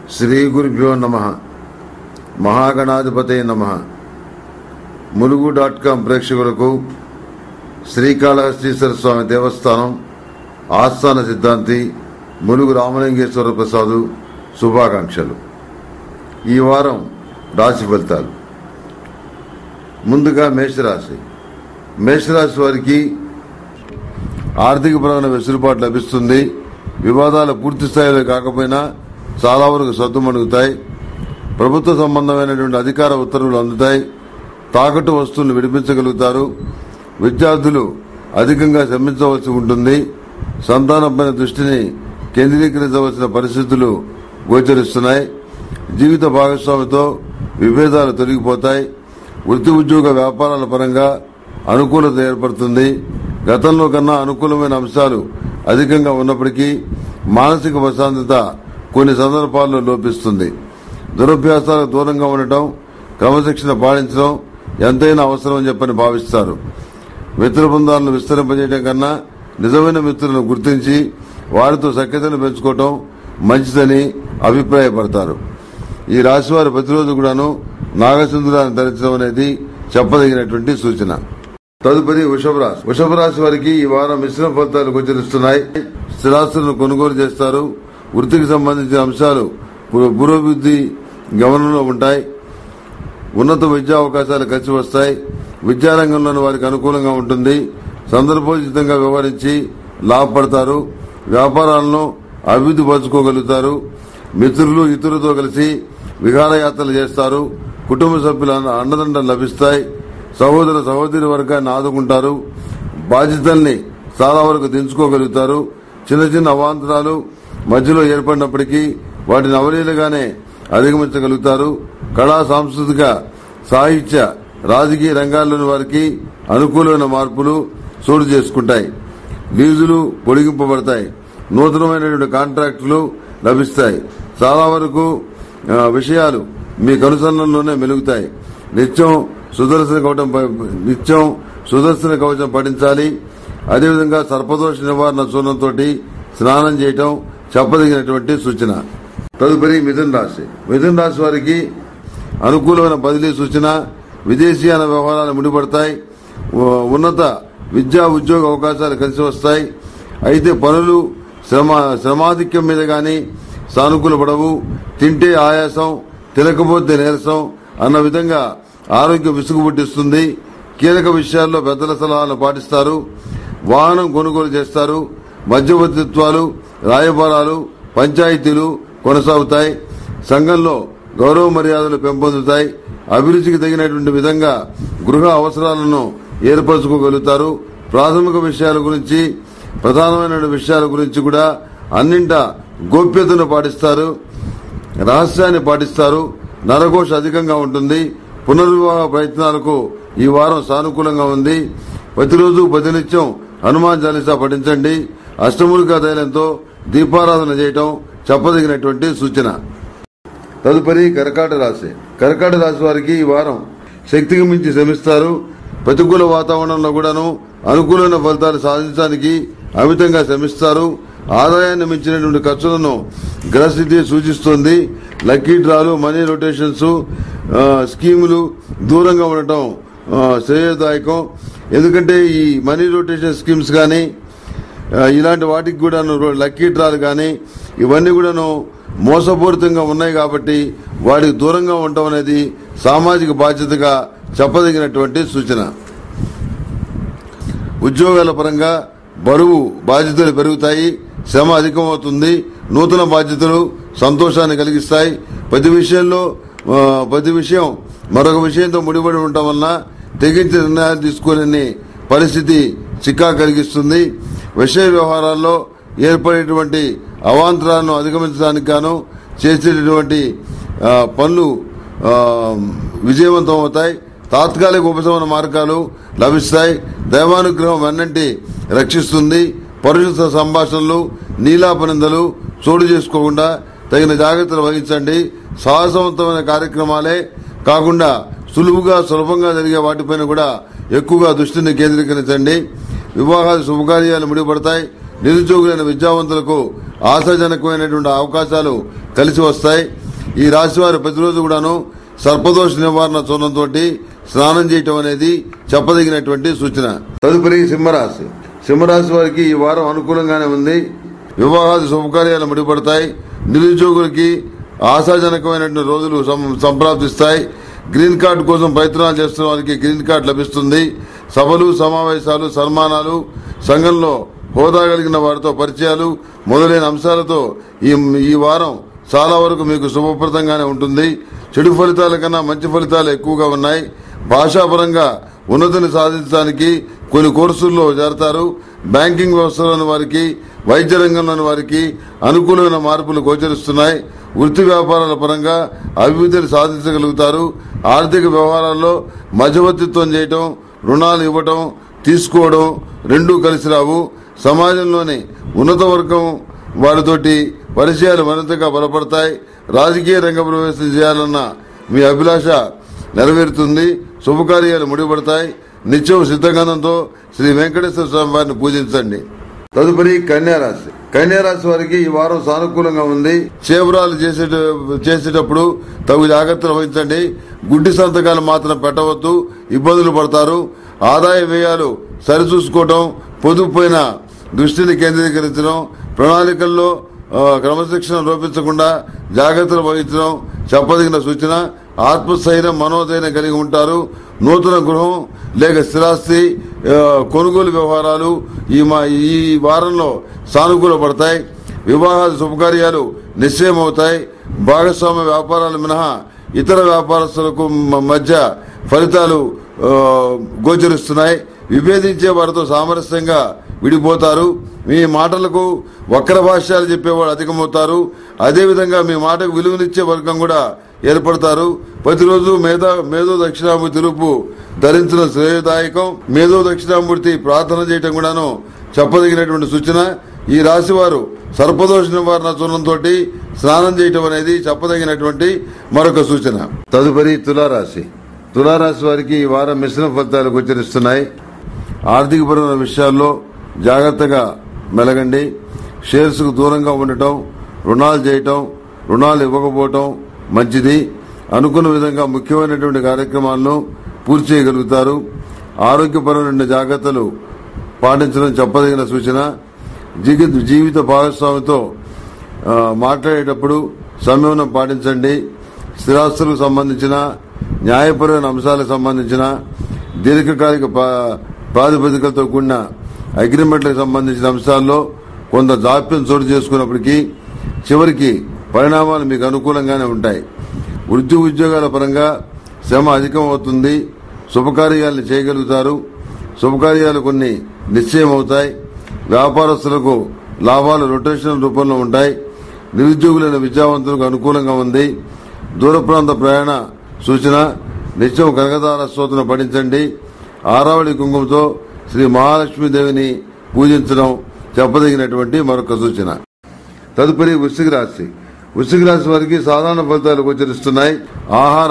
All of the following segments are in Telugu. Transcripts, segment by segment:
శ్రీ గురుభ్యో నమ మహాగణాధిపతే నమ ములుగు డాట్ కాం ప్రేక్షకులకు శ్రీకాళహస్తీశ్వర స్వామి దేవస్థానం ఆస్థాన సిద్ధాంతి ములుగు రామలింగేశ్వర ప్రసాదు శుభాకాంక్షలు ఈ వారం రాశి ఫలితాలు ముందుగా మేషరాశి మేషరాశి వారికి ఆర్థికపరమైన వెసులుబాటు లభిస్తుంది వివాదాలు పూర్తి స్థాయిలో కాకపోయినా చాలా వరకు సద్దుమణుగుతాయి ప్రభుత్వ సంబంధమైనటువంటి అధికార ఉత్తర్వులు అందుతాయి తాకట్టు వస్తువులను విడిపించగలుగుతారు విద్యార్థులు అధికంగా శ్రమించవలసి ఉంటుంది సంతానంపైన దృష్టిని కేంద్రీకరించవలసిన పరిస్థితులు గోచరిస్తున్నాయి జీవిత భాగస్వామితో విభేదాలు తొలగిపోతాయి వృత్తి ఉద్యోగ వ్యాపారాల పరంగా అనుకూలత ఏర్పడుతుంది గతంలో కన్నా అనుకూలమైన అంశాలు అధికంగా ఉన్నప్పటికీ మానసిక ప్రశాంతత కొన్ని సందర్భాల్లో లోపిస్తుంది దురభ్యాసాలకు దూరంగా ఉండటం క్రమశిక్షణ పాటించడం ఎంతైనా అవసరం అని చెప్పని భావిస్తారు మిత్ర బృందాలను విస్తరింపజేయడం కన్నా నిజమైన మిత్రులను గుర్తించి వారితో సఖ్యతను పెంచుకోవటం మంచిదని అభిప్రాయపడతారు ఈ రాశి వారు ప్రతిరోజు కూడాను నాగసింధురాన్ని ధరించడం అనేది చెప్పదగినటువంటి సూచన తదుపరి వృషభ రాశి వృషభ రాశి వారికి ఈ వారం మిశ్రమ ఫలితాలు గోచరిస్తున్నాయి స్థిరాస్తులను కొనుగోలు చేస్తారు వృత్తికి సంబంధించిన అంశాలు పు- పురోభివృద్ధి గమనంలో ఉంటాయి ఉన్నత విద్యా అవకాశాలు కలిసి వస్తాయి విద్యారంగంలోని వారికి అనుకూలంగా ఉంటుంది సందర్భోచితంగా వ్యవహరించి లాభపడతారు వ్యాపారాలను అభివృద్ధి పరచుకోగలుగుతారు మిత్రులు ఇతరులతో కలిసి విహారయాత్రలు చేస్తారు కుటుంబ సభ్యుల అన్న- అండదండలు లభిస్తాయి సహోదర సహోదరి వర్గాన్ని ఆదుకుంటారు బాధ్యతల్ని చాలా వరకు దించుకోగలుగుతారు చిన్న చిన్న అవాంతరాలు మధ్యలో ఏర్పడినప్పటికీ వాటిని అవలీలగానే అధిగమించగలుగుతారు కళా సాంస్కృతిక సాహిత్య రాజకీయ రంగాల్లోని వారికి అనుకూలమైన మార్పులు చోటు చేసుకుంటాయి లీజులు పొడిగింపబడతాయి నూతనమైనటువంటి కాంట్రాక్టులు లభిస్తాయి చాలా వరకు ఆ, విషయాలు మీ కనుసరణలోనే మెలుగుతాయి నిత్యం సుదర్శన కవచం ప- నిత్యం సుదర్శన కవచం పఠించాలి అదేవిధంగా సర్పదోష నివారణ చూర్ణంతో స్నానం చేయటం చెప్పదగినటువంటి సూచన తదుపరి మిథున్ రాశి మిథున్ రాశి వారికి అనుకూలమైన బదిలీ సూచన విదేశీయాన వ్యవహారాలు ముడిపడతాయి ఉ- ఉన్నత విద్యా ఉద్యోగ అవకాశాలు కలిసి వస్తాయి అయితే పనులు శ్రమ శ్రమాధిక్యం మీద గాని సానుకూల పడవు తింటే ఆయాసం తినకపోతే నీరసం అన్న విధంగా ఆరోగ్యం విసుగు పుట్టిస్తుంది కీలక విషయాల్లో పెద్దల సలహాలను పాటిస్తారు వాహనం కొనుగోలు చేస్తారు మధ్యవర్తిత్వాలు రాయబారాలు పంచాయతీలు కొనసాగుతాయి సంఘంలో గౌరవ మర్యాదలు పెంపొందుతాయి అభిరుచికి తగినటువంటి విధంగా గృహ అవసరాలను ఏర్పరచుకోగలుగుతారు ప్రాథమిక విషయాల గురించి ప్రధానమైన విషయాల గురించి కూడా అన్నింట గోప్యతను పాటిస్తారు రహస్యాన్ని పాటిస్తారు నరఘోష అధికంగా ఉంటుంది పునర్వివాహ ప్రయత్నాలకు ఈ వారం సానుకూలంగా ఉంది ప్రతిరోజు ప్రతినిత్యం హనుమాన్ చాలీసా పఠించండి అష్టములికా తైలంతో దీపారాధన చేయటం చెప్పదగినటువంటి సూచన తదుపరి కర్కాట రాశి కర్కాట రాశి వారికి ఈ వారం శక్తికి మించి శ్రమిస్తారు ప్రతికూల వాతావరణంలో కూడాను అనుకూలమైన ఫలితాలు సాధించడానికి అమితంగా శ్రమిస్తారు ఆదాయాన్ని మించినటువంటి ఖర్చులను గ్రహస్థితి సూచిస్తుంది లక్కీ డ్రాలు మనీ రొటేషన్స్ ఆ, స్కీములు దూరంగా ఉండటం ఆ, శ్రేయదాయకం ఎందుకంటే ఈ మనీ రొటేషన్ స్కీమ్స్ కానీ ఆ, ఇలాంటి వాటికి కూడాను రో- లక్కీ డ్రాలు కానీ ఇవన్నీ కూడాను మోసపూరితంగా ఉన్నాయి కాబట్టి వాటికి దూరంగా ఉండటం అనేది సామాజిక బాధ్యతగా చెప్పదగినటువంటి సూచన ఉద్యోగాల పరంగా బరువు బాధ్యతలు పెరుగుతాయి శ్రమ అధికమవుతుంది నూతన బాధ్యతలు సంతోషాన్ని కలిగిస్తాయి ప్రతి విషయంలో ఆ, ప్రతి విషయం మరొక విషయంతో ముడిపడి ఉండటం వలన తెగించి నిర్ణయాలు తీసుకోలేని పరిస్థితి చిక్కా కలిగిస్తుంది విషయ వ్యవహారాల్లో ఏర్పడేటువంటి అవాంతరాలను అధిగమించడానికి గాను చేసేటటువంటి ఆ, పనులు ఆ, విజయవంతం అవుతాయి తాత్కాలిక ఉపశమన మార్గాలు లభిస్తాయి దైవానుగ్రహం వెన్నంటి రక్షిస్తుంది పరుష సంభాషణలు నీలాపనిందలు చోటు చేసుకోకుండా తగిన జాగ్రత్తలు వహించండి సాహసవంతమైన కార్యక్రమాలే కాకుండా సులువుగా సులభంగా జరిగే వాటిపైన కూడా ఎక్కువగా దృష్టిని కేంద్రీకరించండి వివాహాలు శుభకార్యాలు ముడిపడతాయి నిరుద్యోగులైన విద్యావంతులకు ఆశాజనకమైనటువంటి అవకాశాలు కలిసి వస్తాయి ఈ రాశి వారు ప్రతిరోజు కూడాను సర్పదోష నివారణ చూడంతో స్నానం చేయటం అనేది చెప్పదగినటువంటి సూచన తదుపరి సింహరాశి సింహరాశి వారికి ఈ వారం అనుకూలంగానే ఉంది వివాహాది శుభకార్యాలు ముడిపడతాయి నిరుద్యోగులకి ఆశాజనకమైనటువంటి రోజులు సం- సంప్రాప్తిస్తాయి గ్రీన్ కార్డు కోసం ప్రయత్నాలు చేస్తున్న వారికి గ్రీన్ కార్డు లభిస్తుంది సభలు సమావేశాలు సన్మానాలు సంఘంలో హోదా కలిగిన వారితో పరిచయాలు మొదలైన అంశాలతో ఈ ఈ వారం చాలా వరకు మీకు శుభప్రదంగానే ఉంటుంది చెడు ఫలితాల కన్నా మంచి ఫలితాలు ఎక్కువగా ఉన్నాయి భాషాపరంగా ఉన్నతిని సాధించడానికి కొన్ని కోర్సుల్లో చేరతారు బ్యాంకింగ్ వ్యవస్థలోని వారికి వైద్య రంగంలోని వారికి అనుకూలమైన మార్పులు గోచరిస్తున్నాయి వృత్తి వ్యాపారాల పరంగా అభివృద్ధిని సాధించగలుగుతారు ఆర్థిక వ్యవహారాల్లో మధ్యవర్తిత్వం చేయటం రుణాలు ఇవ్వటం తీసుకోవడం రెండూ కలిసి రావు సమాజంలోని ఉన్నత వర్గం వారితోటి పరిచయాలు మరింతగా బలపడతాయి రాజకీయ రంగ ప్రవేశం చేయాలన్న మీ అభిలాష నెరవేరుతుంది శుభకార్యాలు ముడిపడతాయి నిత్యం సిద్ధగంధంతో శ్రీ వెంకటేశ్వర స్వామి వారిని పూజించండి తదుపరి కన్యారాశి కన్యారాశి వారికి ఈ వారం సానుకూలంగా ఉంది చేవరాలు చేసేట చేసేటప్పుడు తగు జాగ్రత్తలు వహించండి గుడ్డి సంతకాలు మాత్రం పెట్టవద్దు ఇబ్బందులు పడతారు ఆదాయ వ్యయాలు సరిచూసుకోవటం పొదుపు పైన దృష్టిని కేంద్రీకరించడం ప్రణాళికల్లో ఆ, క్రమశిక్షణ లోపించకుండా జాగ్రత్తలు వహించడం చెప్పదగిన సూచన ఆత్మస్థైర్యం మనోధైర్యం కలిగి ఉంటారు నూతన గృహం లేక స్థిరాస్తి ఆ, కొనుగోలు వ్యవహారాలు ఈ మా ఈ వారంలో సానుకూల పడతాయి వివాహాల శుభకార్యాలు నిశ్చయం అవుతాయి భాగస్వామ్య వ్యాపారాలు మినహా ఇతర వ్యాపారస్తులకు మ- మధ్య ఫలితాలు ఆ, గోచరిస్తున్నాయి విభేదించే వారితో సామరస్యంగా విడిపోతారు మీ మాటలకు వక్ర భాష్యాలు చెప్పేవాడు అధికమవుతారు అదేవిధంగా మీ మాటకు విలువనిచ్చే వర్గం కూడా ఏర్పడతారు ప్రతిరోజు మేధా మేధో దక్షిణామూర్తి రూపు ధరించడం శ్రేయదాయకం మేధో దక్షిణామూర్తి ప్రార్థన చేయటం కూడాను చెప్పదగినటువంటి సూచన ఈ రాశి వారు సర్పదోష నివారణ చూర్ణంతో స్నానం చేయటం అనేది చెప్పదగినటువంటి మరొక సూచన తదుపరి తులారాశి తులారాశి వారికి ఈ వారం మిశ్రమ ఫలితాలు గోచరిస్తున్నాయి ఆర్థికపరమైన విషయాల్లో జాగ్రత్తగా మెలగండి షేర్స్ కు దూరంగా ఉండటం రుణాలు చేయటం రుణాలు ఇవ్వకపోవటం మంచిది అనుకున్న విధంగా ముఖ్యమైనటువంటి కార్యక్రమాలను పూర్తి చేయగలుగుతారు ఆరోగ్యపరమైన జాగ్రత్తలు పాటించడం చెప్పదగిన సూచన జీవిత జీవిత భాగస్వామితో ఆ, మాట్లాడేటప్పుడు సంయమనం పాటించండి స్థిరాస్తులకు సంబంధించిన న్యాయపరమైన అంశాలకు సంబంధించిన దీర్ఘకాలిక పా- ప్రాతిపదికలతో కూడిన అగ్రిమెంట్లకు సంబంధించిన అంశాల్లో కొంత జాప్యం చోటు చేసుకున్నప్పటికీ చివరికి పరిణామాలు మీకు అనుకూలంగానే ఉంటాయి వృత్తి ఉద్యోగాల పరంగా శ్రమ అధికం అవుతుంది శుభకార్యాలను చేయగలుగుతారు శుభకార్యాలు కొన్ని నిశ్చయం అవుతాయి వ్యాపారస్తులకు లాభాలు రొటేషన్ రూపంలో ఉంటాయి నిరుద్యోగులైన విద్యావంతులకు అనుకూలంగా ఉంది దూర ప్రాంత ప్రయాణ సూచన నిత్యం కనకదార స్తోత్రం పఠించండి ఆరావళి కుంకుమతో శ్రీ మహాలక్ష్మీదేవిని పూజించడం చెప్పదగినటువంటి మరొక సూచన తదుపరి వృశ్చిక రాశి వృశ్చిక రాశి వారికి సాధారణ ఫలితాలు గోచరిస్తున్నాయి ఆహార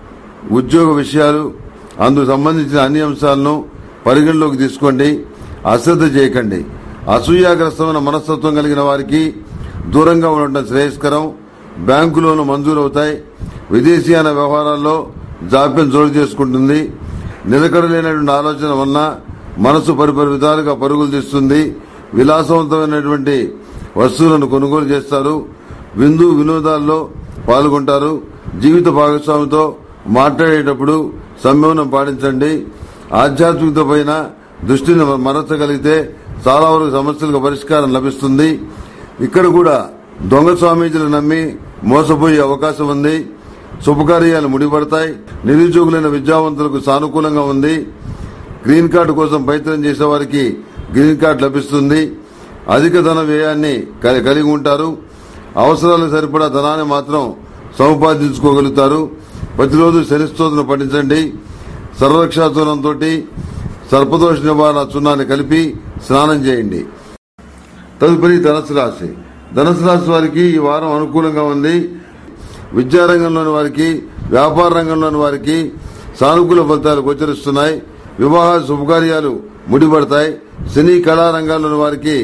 ఉద్యోగ విషయాలు అందుకు సంబంధించిన అన్ని అంశాలను పరిగణలోకి తీసుకోండి అశ్రద్ధ చేయకండి అసూయాగ్రస్తమైన మనస్తత్వం కలిగిన వారికి దూరంగా ఉండటం శ్రేయస్కరం బ్యాంకు లోన్లు మంజూరవుతాయి విదేశీయాన వ్యవహారాల్లో జాప్యం చోటు చేసుకుంటుంది నిలకడలేనటువంటి ఆలోచన వలన మనసు పరిపరి విధాలుగా పరుగులు తీస్తుంది విలాసవంతమైనటువంటి వస్తువులను కొనుగోలు చేస్తారు విందు వినోదాల్లో పాల్గొంటారు జీవిత భాగస్వామితో మాట్లాడేటప్పుడు సంయమనం పాటించండి ఆధ్యాత్మికత పైన దృష్టిని మరచగలిగితే చాలా వరకు సమస్యలకు పరిష్కారం లభిస్తుంది ఇక్కడ కూడా దొంగ స్వామీజీలు నమ్మి మోసపోయే అవకాశం ఉంది శుభకార్యాలు ముడిపడతాయి నిరుద్యోగులైన విద్యావంతులకు సానుకూలంగా ఉంది గ్రీన్ కార్డు కోసం ప్రయత్నం చేసే వారికి గ్రీన్ కార్డు లభిస్తుంది అధిక ధన వ్యయాన్ని కలి- కలిగి ఉంటారు అవసరాలకు సరిపడా ధనాన్ని మాత్రం సముపార్జించుకోగలుగుతారు ప్రతిరోజు శనిస్తోత్రం పఠించండి సర్వరక్షాచూర్ణంతో సర్పదోష నివారణ చున్నాన్ని కలిపి స్నానం చేయండి తదుపరి ధనస్సు రాశి ధనస్సు రాశి వారికి ఈ వారం అనుకూలంగా ఉంది విద్యారంగంలోని వారికి వ్యాపార రంగంలోని వారికి సానుకూల ఫలితాలు గోచరిస్తున్నాయి వివాహ శుభకార్యాలు ముడిపడతాయి సినీ కళా రంగాల్లోని వారికి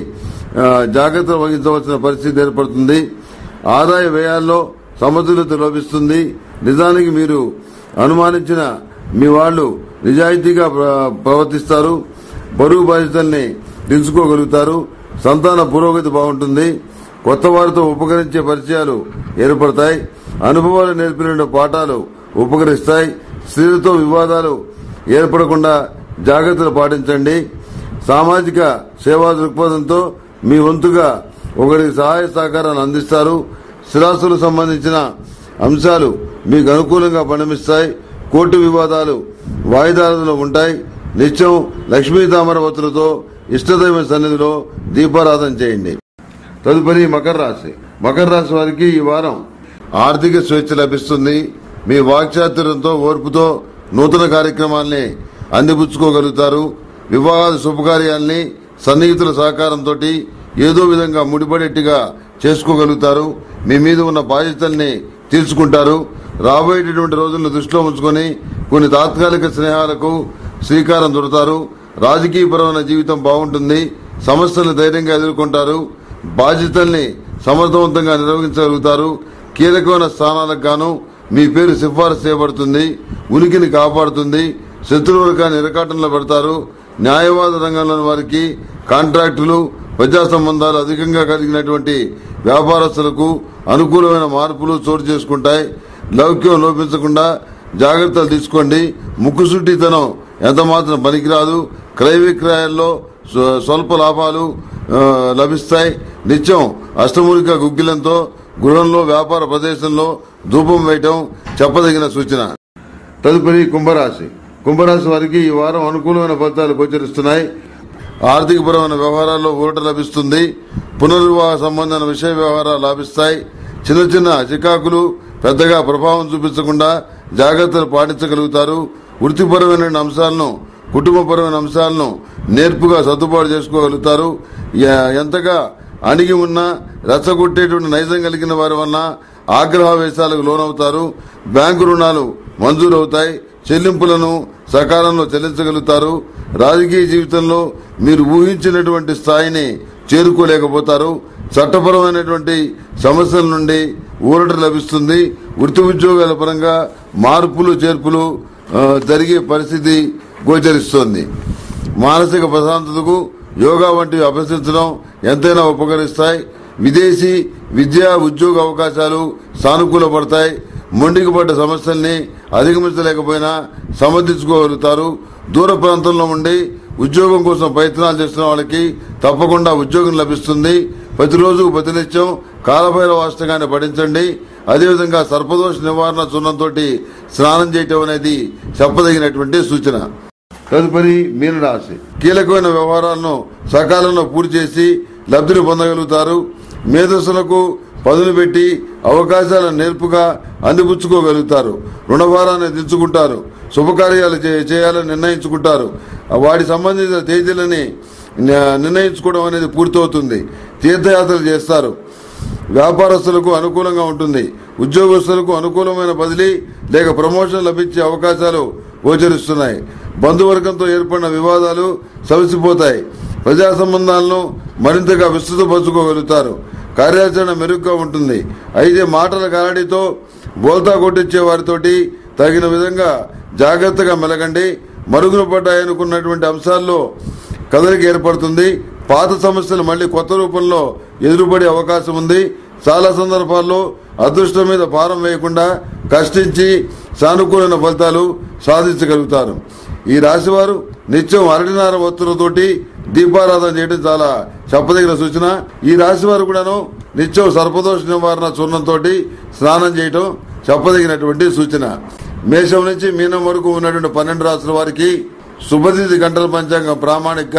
ఆ, జాగ్రత్తలు వహించవలసిన పరిస్థితి ఏర్పడుతుంది ఆదాయ వ్యయాల్లో సమతుల్యత లోపిస్తుంది నిజానికి మీరు అనుమానించిన మీ వాళ్ళు నిజాయితీగా ప్ర- ప్రవర్తిస్తారు బరువు బాధ్యతల్ని దించుకోగలుగుతారు సంతాన పురోగతి బాగుంటుంది కొత్త వారితో ఉపకరించే పరిచయాలు ఏర్పడతాయి అనుభవాలు నేర్పిన పాఠాలు ఉపకరిస్తాయి స్త్రీలతో వివాదాలు ఏర్పడకుండా జాగ్రత్తలు పాటించండి సామాజిక సేవా దృక్పథంతో మీ వంతుగా ఒకరికి సహాయ సహకారాలు అందిస్తారు స్థిరాస్తులకు సంబంధించిన అంశాలు మీకు అనుకూలంగా పరిణమిస్తాయి కోర్టు వివాదాలు వాయిదాలలో ఉంటాయి నిత్యం లక్ష్మీ తామరవతులతో ఇష్టదైవ సన్నిధిలో దీపారాధన చేయండి తదుపరి మకర రాశి మకర రాశి వారికి ఈ వారం ఆర్థిక స్వేచ్ఛ లభిస్తుంది మీ వాక్చాతుర్యంతో ఓర్పుతో నూతన కార్యక్రమాల్ని అందిపుచ్చుకోగలుగుతారు వివాహాల శుభకార్యాల్ని సన్నిహితుల సహకారంతో ఏదో విధంగా ముడిపడేట్టుగా చేసుకోగలుగుతారు మీ మీద ఉన్న బాధ్యతల్ని తీర్చుకుంటారు రాబోయేటటువంటి రోజులను దృష్టిలో ఉంచుకొని కొన్ని తాత్కాలిక స్నేహాలకు శ్రీకారం చుడతారు రాజకీయపరమైన జీవితం బాగుంటుంది సమస్యలను ధైర్యంగా ఎదుర్కొంటారు బాధ్యతల్ని సమర్థవంతంగా నిర్వహించగలుగుతారు కీలకమైన స్థానాలకు గాను మీ పేరు సిఫారసు చేయబడుతుంది ఉనికిని కాపాడుతుంది శత్రువులుగా నిరకాటంలో పెడతారు న్యాయవాద రంగంలోని వారికి కాంట్రాక్టులు ప్రజా సంబంధాలు అధికంగా కలిగినటువంటి వ్యాపారస్తులకు అనుకూలమైన మార్పులు చోటు చేసుకుంటాయి లౌక్యం లోపించకుండా జాగ్రత్తలు తీసుకోండి ముక్కుసుట్టితనం ఎంత మాత్రం పనికిరాదు క్రయ విక్రయాల్లో స్వ- స్వల్ప లాభాలు ఆ, లభిస్తాయి నిత్యం అష్టమూలిక గుగ్గిలంతో గృహంలో వ్యాపార ప్రదేశంలో ధూపం వేయటం చెప్పదగిన సూచన తదుపరి కుంభరాశి కుంభరాశి వారికి ఈ వారం అనుకూలమైన ఫలితాలు గోచరిస్తున్నాయి ఆర్థికపరమైన వ్యవహారాల్లో ఊరట లభిస్తుంది పునర్వివాహ సంబంధమైన విషయ వ్యవహారాలు లాభిస్తాయి చిన్న చిన్న చికాకులు పెద్దగా ప్రభావం చూపించకుండా జాగ్రత్తలు పాటించగలుగుతారు వృత్తిపరమైన అంశాలను కుటుంబపరమైన అంశాలను నేర్పుగా సర్దుబాటు చేసుకోగలుగుతారు ఎ- ఎంతగా అణిగి ఉన్నా రెచ్చగొట్టేటువంటి నైజం కలిగిన వారి వలన ఆగ్రహావేశాలకు లోనవుతారు బ్యాంకు రుణాలు మంజూరవుతాయి చెల్లింపులను సకాలంలో చెల్లించగలుగుతారు రాజకీయ జీవితంలో మీరు ఊహించినటువంటి స్థాయిని చేరుకోలేకపోతారు చట్టపరమైనటువంటి సమస్యల నుండి ఊరట లభిస్తుంది వృత్తి ఉద్యోగాల పరంగా మార్పులు చేర్పులు ఆ, జరిగే పరిస్థితి గోచరిస్తోంది మానసిక ప్రశాంతతకు యోగా వంటివి అభ్యసించడం ఎంతైనా ఉపకరిస్తాయి విదేశీ విద్యా ఉద్యోగ అవకాశాలు సానుకూలపడతాయి మొండికి పడ్డ సమస్యల్ని అధిగమించలేకపోయినా సమర్థించుకోగలుగుతారు దూర ప్రాంతంలో ఉండి ఉద్యోగం కోసం ప్రయత్నాలు చేస్తున్న వాళ్ళకి తప్పకుండా ఉద్యోగం లభిస్తుంది ప్రతిరోజు ప్రతినిత్యం కాలభైరవ అష్టకాన్ని పఠించండి అదేవిధంగా సర్పదోష నివారణ చూర్ణంతో స్నానం చేయటం అనేది చెప్పదగినటువంటి సూచన తదుపరి మీనరాశి కీలకమైన వ్యవహారాలను సకాలంలో పూర్తి చేసి లబ్ధిని పొందగలుగుతారు మేధస్సులకు పదును పెట్టి అవకాశాలను నేర్పుగా అందిపుచ్చుకోగలుగుతారు రుణభారాన్ని దించుకుంటారు శుభకార్యాలు చే- చేయాలని నిర్ణయించుకుంటారు వాటి సంబంధించిన తేదీలని న- నిర్ణయించుకోవడం అనేది పూర్తవుతుంది తీర్థయాత్రలు చేస్తారు వ్యాపారస్తులకు అనుకూలంగా ఉంటుంది ఉద్యోగస్తులకు అనుకూలమైన బదిలీ లేక ప్రమోషన్ లభించే అవకాశాలు గోచరిస్తున్నాయి బంధువర్గంతో ఏర్పడిన వివాదాలు సవిసిపోతాయి ప్రజా సంబంధాలను మరింతగా విస్తృతపరచుకోగలుగుతారు కార్యాచరణ మెరుగ్గా ఉంటుంది అయితే మాటల గారడితో బోల్తా కొట్టించే వారితోటి తగిన విధంగా జాగ్రత్తగా మెలగండి మరుగున పడ్డాయనుకున్నటువంటి అంశాల్లో కదలిక ఏర్పడుతుంది పాత సమస్యలు మళ్ళీ కొత్త రూపంలో ఎదురుపడే అవకాశం ఉంది చాలా సందర్భాల్లో అదృష్టం మీద భారం వేయకుండా కష్టించి సానుకూలమైన ఫలితాలు సాధించగలుగుతారు ఈ రాశివారు నిత్యం అరటినార ఒత్తులతోటి దీపారాధన చేయడం చాలా చెప్పదగిన సూచన ఈ రాశివారు కూడాను నిత్యం సర్పదోష నివారణ చూర్ణంతో స్నానం చేయటం చెప్పదగినటువంటి సూచన మేషం నుంచి మీనం వరకు ఉన్నటువంటి పన్నెండు రాసుల వారికి శుభతిథి గంటల పంచాంగం ప్రామాణిక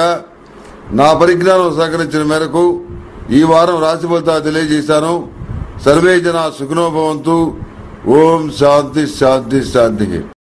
నా పరిజ్ఞానం సహకరించిన మేరకు ఈ వారం రాశి ఫలితాలు తెలియజేశాను సర్వే జన సుఖనోభవంతు ఓం శాంతి శాంతి శాంతి